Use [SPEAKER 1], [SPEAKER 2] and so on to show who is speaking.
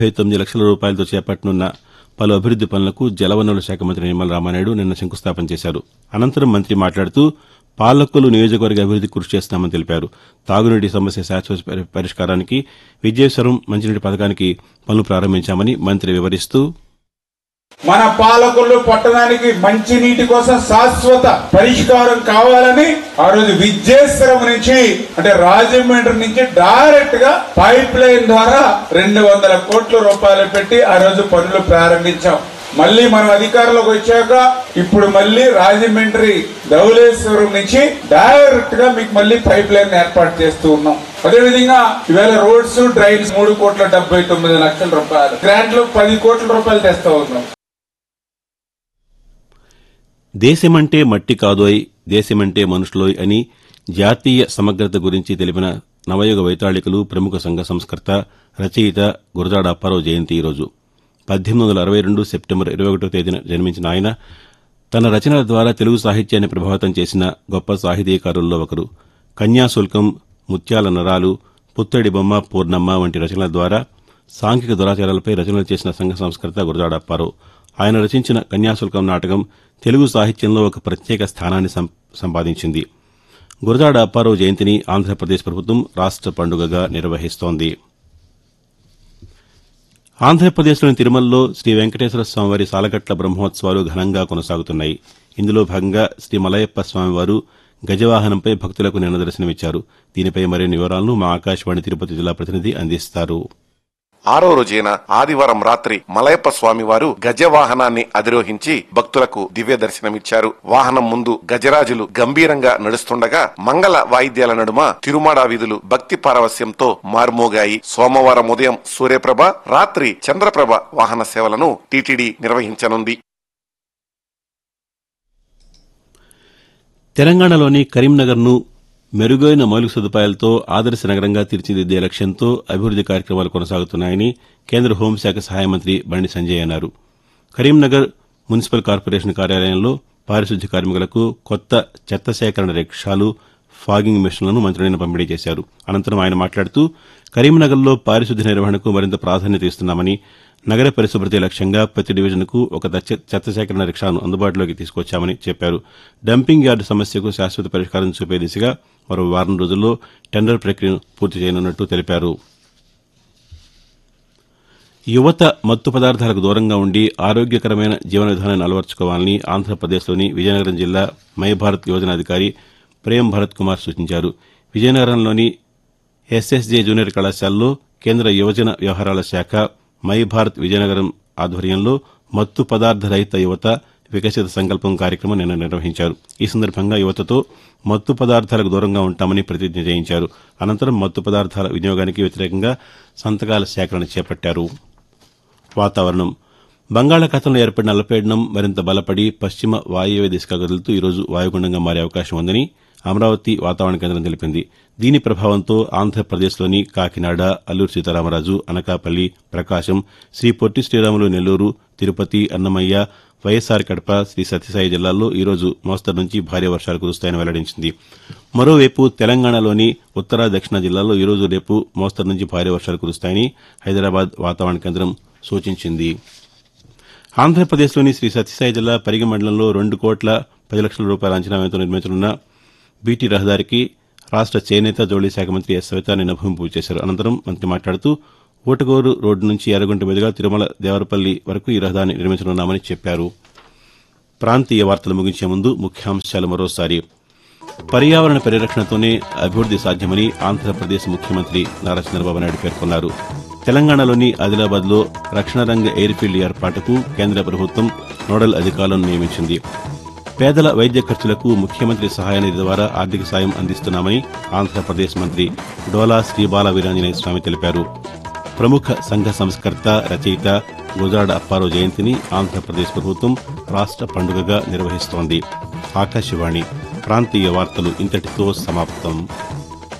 [SPEAKER 1] ముప్పై తొమ్మిది లక్షల రూపాయలతో చేపట్టనున్న పలు అభివృద్ది పనులకు జలవనరుల శాఖ మంత్రి నిమ్మల రామానాయుడు నిన్న శంకుస్థాపన చేశారు అనంతరం మంత్రి మాట్లాడుతూ పాలకొల్లు నియోజకవర్గ అభివృద్దికి కృషి చేస్తామని తెలిపారు తాగునీటి సమస్య శాశ్వత పరి- పరిష్కారానికి విద్యేశ్వరం మంచినీటి పథకానికి పనులు ప్రారంభించామని మంత్రి వివరిస్తూ
[SPEAKER 2] మన పాలకులు పట్టణానికి మంచి నీటి కోసం శాశ్వత పరిష్కారం కావాలని ఆ రోజు విద్యేశ్వరం నుంచి అంటే రాజమండ్రి నుంచి డైరెక్ట్ గా పైప్ లైన్ ద్వారా రెండు వందల కోట్ల రూపాయలు పెట్టి ఆ రోజు పనులు ప్రారంభించాం మళ్ళీ మనం అధికారంలోకి వచ్చాక ఇప్పుడు మళ్ళీ రాజమండ్రి ధవళేశ్వరం నుంచి డైరెక్ట్ గా మీకు మళ్ళీ పైప్ లైన్ ఏర్పాటు చేస్తూ ఉన్నాం అదేవిధంగా ఈవేళ రోడ్స్ డ్రైన్స్ మూడు కోట్ల డెబ్బై తొమ్మిది లక్షల రూపాయలు గ్రాంట్లు పది కోట్ల రూపాయలు తెస్తా ఉన్నాం
[SPEAKER 1] దేశమంటే మట్టి కాదోయ్ దేశమంటే మనుషులోయ్ అని జాతీయ సమగ్రత గురించి తెలిపిన నవయుగ వైతాళికులు ప్రముఖ సంఘ సంస్కర్త రచయిత గురజాడ అప్పారావు జయంతి ఈరోజు పద్దెనిమిది వందల అరవై రెండు సెప్టెంబర్ ఇరవై ఒకటో తేదీన జన్మించిన ఆయన తన రచనల ద్వారా తెలుగు సాహిత్యాన్ని ప్రభావితం చేసిన గొప్ప సాహితీకారుల్లో ఒకరు కన్యాశుల్కం ముత్యాల నరాలు పుత్తడి బొమ్మ పూర్ణమ్మ వంటి రచనల ద్వారా సాంఘిక దురాచారాలపై రచనలు చేసిన సంఘ సంస్కర్త గురజాడ అప్పారావు ఆయన రచించిన కన్యాశుల్కం నాటకం తెలుగు సాహిత్యంలో ఒక ప్రత్యేక స్థానాన్ని సం- సంపాదించింది గురజాడ అప్పారావు జయంతిని ఆంధ్రప్రదేశ్ ప్రభుత్వం రాష్ట్ర పండుగగా నిర్వహిస్తోంది ఆంధ్రప్రదేశ్లోని తిరుమలలో శ్రీ వెంకటేశ్వర స్వామివారి సాలగట్ల బ్రహ్మోత్సవాలు ఘనంగా కొనసాగుతున్నాయి ఇందులో భాగంగా శ్రీ మలయప్ప స్వామివారు గజవాహనంపై భక్తులకు నిన్న దర్శనమిచ్చారు దీనిపై మరిన్ని వివరాలను మా ఆకాశవాణి తిరుపతి జిల్లా ప్రతినిధి అందిస్తారు
[SPEAKER 3] ఆరో రోజైన ఆదివారం రాత్రి మలయప్ప స్వామి వారు గజవాహనాన్ని అధిరోహించి భక్తులకు దివ్య దర్శనమిచ్చారు వాహనం ముందు గజరాజులు గంభీరంగా నడుస్తుండగా మంగళ వాయిద్యాల నడుమ తిరుమాడా వీధులు భక్తి పారవస్యంతో మార్మోగాయి సోమవారం ఉదయం సూర్యప్రభ రాత్రి చంద్రప్రభ వాహన సేవలను టీటీడీ నిర్వహించనుంది
[SPEAKER 1] తెలంగాణలోని కరీంనగర్ను మెరుగైన మౌలిక సదుపాయాలతో ఆదర్శ నగరంగా తీర్చిదిద్దే లక్ష్యంతో అభివృద్ది కార్యక్రమాలు కొనసాగుతున్నాయని కేంద్ర హోంశాఖ సహాయ మంత్రి బండి సంజయ్ అన్నారు కరీంనగర్ మున్సిపల్ కార్పొరేషన్ కార్యాలయంలో పారిశుద్ధ్య కార్మికులకు కొత్త చెత్త సేకరణ రిక్షాలు ఫాగింగ్ మిషన్లను మంత్రి నిన్న పంపిణీ చేశారు అనంతరం ఆయన మాట్లాడుతూ కరీంనగర్లో పారిశుద్ధ్య నిర్వహణకు మరింత ప్రాధాన్యత ఇస్తున్నామని నగర పరిశుభ్రతే లక్ష్యంగా ప్రతి డివిజన్కు ఒక దచ్చ- చెత్త సేకరణ రిక్షాను అందుబాటులోకి తీసుకొచ్చామని చెప్పారు డంపింగ్ యార్డు సమస్యకు శాశ్వత పరిష్కారం చూపే దిశగా మరో వారం రోజుల్లో టెండర్ ప్రక్రియను పూర్తి చేయనున్నట్టు తెలిపారు యువత మత్తు పదార్థాలకు దూరంగా ఉండి ఆరోగ్యకరమైన జీవన విధానాన్ని అలవర్చుకోవాలని ఆంధ్రప్రదేశ్లోని విజయనగరం జిల్లా మై భారత్ యోజన అధికారి ప్రేమ్ భరత్ కుమార్ సూచించారు విజయనగరంలోని ఎస్ఎస్జే జూనియర్ కళాశాలలో కేంద్ర యువజన వ్యవహారాల శాఖ మై భారత్ విజయనగరం ఆధ్వర్యంలో మత్తు పదార్థ రహిత యువత వికసిత సంకల్పం కార్యక్రమం నిన్న నిర్వహించారు ఈ సందర్భంగా యువతతో మత్తు పదార్థాలకు దూరంగా ఉంటామని ప్రతిజ్ఞ చేయించారు అనంతరం మత్తు పదార్థాల వినియోగానికి వ్యతిరేకంగా సంతకాల సేకరణ చేపట్టారు వాతావరణం బంగాళాఖాతంలో ఏర్పడిన అల్పపీడనం మరింత బలపడి పశ్చిమ వాయువ్య దిశగా కదులుతూ ఈరోజు వాయుగుండంగా మారే అవకాశం ఉందని అమరావతి వాతావరణ కేంద్రం తెలిపింది దీని ప్రభావంతో ఆంధ్రప్రదేశ్లోని కాకినాడ అల్లూరు సీతారామరాజు అనకాపల్లి ప్రకాశం శ్రీ పొట్టి శ్రీరాములు నెల్లూరు తిరుపతి అన్నమయ్య వైఎస్ఆర్ కడప శ్రీ సత్యసాయి జిల్లాల్లో ఈరోజు మోస్తరు నుంచి భారీ వర్షాలు కురుస్తాయని వెల్లడించింది మరోవైపు తెలంగాణలోని ఉత్తర దక్షిణ జిల్లాల్లో ఈరోజు రేపు మోస్తరు నుంచి భారీ వర్షాలు కురుస్తాయని హైదరాబాద్ వాతావరణ కేంద్రం సూచించింది ఆంధ్రప్రదేశ్లోని శ్రీ సత్యసాయి జిల్లా పరిగి మండలంలో రెండు కోట్ల పది లక్షల రూపాయల అంచనా వ్యయంతో నిర్మించనున్న బీటీ రహదారికి రాష్ట్ర చేనేత జౌళి శాఖ మంత్రి ఎస్ సవిత నిన్న భూమి పూజ చేశారు అనంతరం మంత్రి మాట్లాడుతూ ఊటగోరు రోడ్డు నుంచి ఎర్రగుంట మీదుగా తిరుమల దేవరపల్లి వరకు ఈ రహదారిని నిర్మించనున్నామని చెప్పారు ప్రాంతీయ వార్తలు ముగించే ముందు ముఖ్యాంశాలు మరోసారి పర్యావరణ పరిరక్షణతోనే అభివృద్ది సాధ్యమని ఆంధ్రప్రదేశ్ ముఖ్యమంత్రి నారా చంద్రబాబు నాయుడు పేర్కొన్నారు తెలంగాణలోని ఆదిలాబాద్లో రక్షణ రంగ ఎయిర్ఫీల్డ్ ఏర్పాటుకు కేంద్ర ప్రభుత్వం నోడల్ అధికారులను నియమించింది పేదల వైద్య ఖర్చులకు ముఖ్యమంత్రి సహాయ నిధి ద్వారా ఆర్థిక సాయం అందిస్తున్నామని ఆంధ్రప్రదేశ్ మంత్రి డోలా శ్రీబాల వీరాంజనేయ స్వామి తెలిపారు ప్రముఖ సంఘ సంస్కర్త రచయిత గుజాడ అప్పారావు జయంతిని ఆంధ్రప్రదేశ్ ప్రభుత్వం రాష్ట్ర పండుగగా నిర్వహిస్తోంది ఆకాశవాణి ప్రాంతీయ వార్తలు ఇంతటితో సమాప్తం